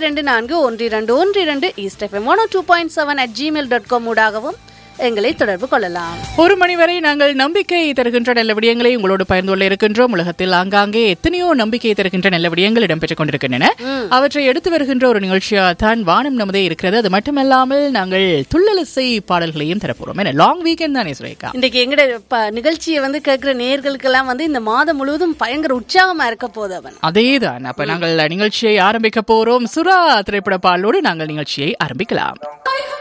இரண்டு நான்கு ஒன்று இரண்டு ஒன்று இரண்டு east FM one two point seven at Gmail dot com ஊடாகவும் எங்களை தொடர்பு கொள்ளலாம் ஒரு மணி வரை நாங்கள் நம்பிக்கை தருகின்ற நல்ல விடயங்களை உங்களோடு பகிர்ந்து கொள்ள இருக்கின்றோம் உலகத்தில் ஆங்காங்கே எத்தனையோ நம்பிக்கை தருகின்ற நல்ல விடயங்கள் இடம்பெற்றுக் கொண்டிருக்கின்றன அவற்றை எடுத்து வருகின்ற ஒரு நிகழ்ச்சியா தான் வானம் நமதே இருக்கிறது அது மட்டுமல்லாமல் நாங்கள் துள்ளலிசை பாடல்களையும் தரப்போறோம் என்ன லாங் வீக்கெண்ட் தானே சுரேகா இன்றைக்கு எங்கட ப- நிகழ்ச்சியை வந்து கேட்கிற நேர்களுக்கெல்லாம் வந்து இந்த மாதம் முழுவதும் பயங்கர உற்சாகமா இருக்க போகுது அவன் அதேதான் அப்ப நாங்கள் நிகழ்ச்சியை ஆரம்பிக்க போறோம் சுறா திரைப்பட பாடலோடு நாங்கள் நிகழ்ச்சியை ஆரம்பிக்கலாம்